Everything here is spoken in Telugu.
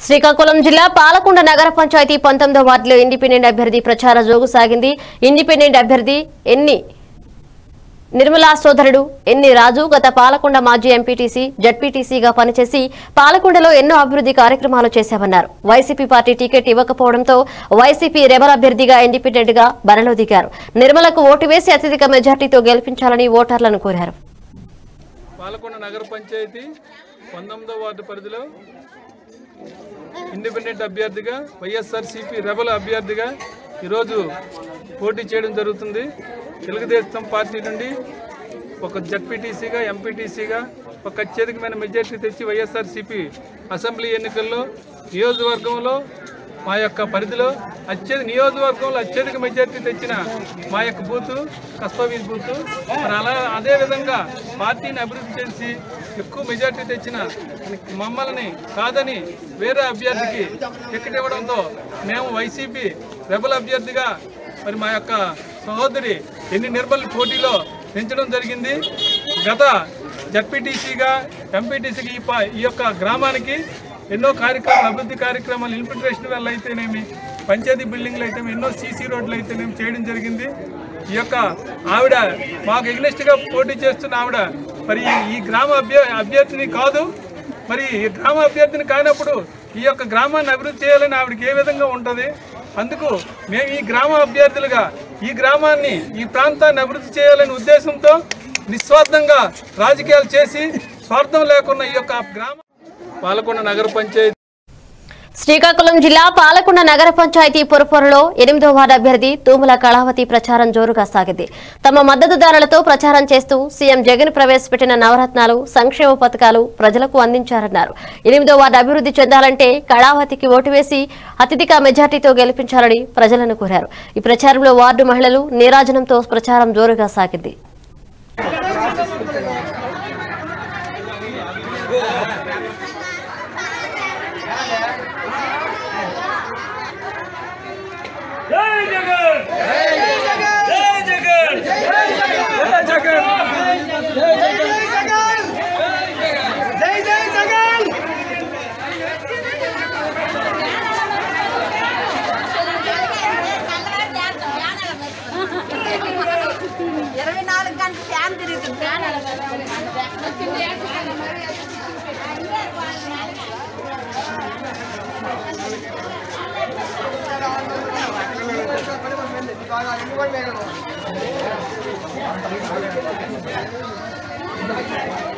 శ్రీకాకుళం జిల్లా పాలకొండ నగర పంచాయతీ పంతొమ్మిదో వార్డులో ఇండిపెండెంట్ అభ్యర్థి ప్రచార జోగు సాగింది ఇండిపెండెంట్ అభ్యర్థి ఎన్ని నిర్మలా సోదరుడు ఎన్ని రాజు గత పాలకొండ మాజీ ఎంపీటీసీ జడ్పీటీసీగా పనిచేసి పాలకొండలో ఎన్నో అభివృద్ధి కార్యక్రమాలు చేశామన్నారు వైసీపీ పార్టీ టికెట్ ఇవ్వకపోవడంతో వైసీపీ రెబల్ అభ్యర్థిగా ఇండిపెండెంట్ గా బరిలో దిగారు నిర్మలకు ఓటు వేసి అత్యధిక మెజార్టీతో గెలిపించాలని ఓటర్లను కోరారు పాలకొండ నగర పంచాయతీ పంతొమ్మిదో వార్డు పరిధిలో ఇండిపెండెంట్ అభ్యర్థిగా వైఎస్ఆర్సీపీ రెబల్ అభ్యర్థిగా ఈరోజు పోటీ చేయడం జరుగుతుంది తెలుగుదేశం పార్టీ నుండి ఒక జడ్పీటీసీగా ఎంపీటీసీగా ఒక అత్యధికమైన మెజార్టీ తెచ్చి వైఎస్ఆర్సీపీ అసెంబ్లీ ఎన్నికల్లో నియోజకవర్గంలో మా యొక్క పరిధిలో అత్యధిక నియోజకవర్గంలో అత్యధిక మెజార్టీ తెచ్చిన మా యొక్క బూతు కస్బాబీజ్ బూతు మరి అలా అదేవిధంగా పార్టీని అభివృద్ధి చేసి ఎక్కువ మెజార్టీ తెచ్చిన మమ్మల్ని కాదని వేరే అభ్యర్థికి టికెట్ ఇవ్వడంతో మేము వైసీపీ రెబల్ అభ్యర్థిగా మరి మా యొక్క సహోదరి ఎన్ని నిర్మల్ పోటీలో పెంచడం జరిగింది గత జడ్పీటీసీగా ఎంపీటీసీగా ఈ పా- ఈ యొక్క గ్రామానికి ఎన్నో కార్యక్రమాలు అభివృద్ధి కార్యక్రమాలు ఇన్ఫిల్ట్రేషన్ వల్ల అయితేనేమి పంచాయతీ బిల్డింగ్లు అయితే ఎన్నో సీసీ రోడ్లు అయితేనేమి చేయడం జరిగింది ఈ యొక్క ఆవిడ మాకు ఎగ్నెస్ట్గా పోటీ చేస్తున్న ఆవిడ మరి ఈ- ఈ గ్రామ అభ్య అభ్యర్థిని కాదు మరి ఈ గ్రామ అభ్యర్థిని కానప్పుడు ఈ యొక్క గ్రామాన్ని అభివృద్ధి చేయాలని ఆవిడకి ఏ విధంగా ఉంటుంది అందుకు మేము ఈ గ్రామ అభ్యర్థులుగా ఈ గ్రామాన్ని ఈ ప్రాంతాన్ని అభివృద్ధి చేయాలనే ఉద్దేశంతో నిస్వార్థంగా రాజకీయాలు చేసి స్వార్థం లేకుండా ఈ యొక్క గ్రామ పాలకొండ నగర పంచాయతీ శ్రీకాకుళం జిల్లా పాలకొండ నగర పంచాయతీ పురపొరలో ఎనిమిదో వార్డు అభ్యర్థి తూముల కళావతి ప్రచారం జోరుగా సాగింది తమ మద్దతుదారులతో ప్రచారం చేస్తూ సీఎం జగన్ ప్రవేశపెట్టిన నవరత్నాలు సంక్షేమ పథకాలు ప్రజలకు అందించారన్నారు ఎనిమిదో వార్డు అభివృద్ధి చెందాలంటే కళావతికి ఓటు వేసి అత్యధిక మెజార్టీతో గెలిపించాలని ప్రజలను కోరారు ఈ ప్రచారంలో వార్డు మహిళలు నీరాజనంతో ప్రచారం జోరుగా సాగింది జై జగన్ జై జగన్ జై జగన్ ఇరవై నాలుగు గంటలు ఫ్యాన్ తిరుగుతుంది ఫ్యాన్ Thank you.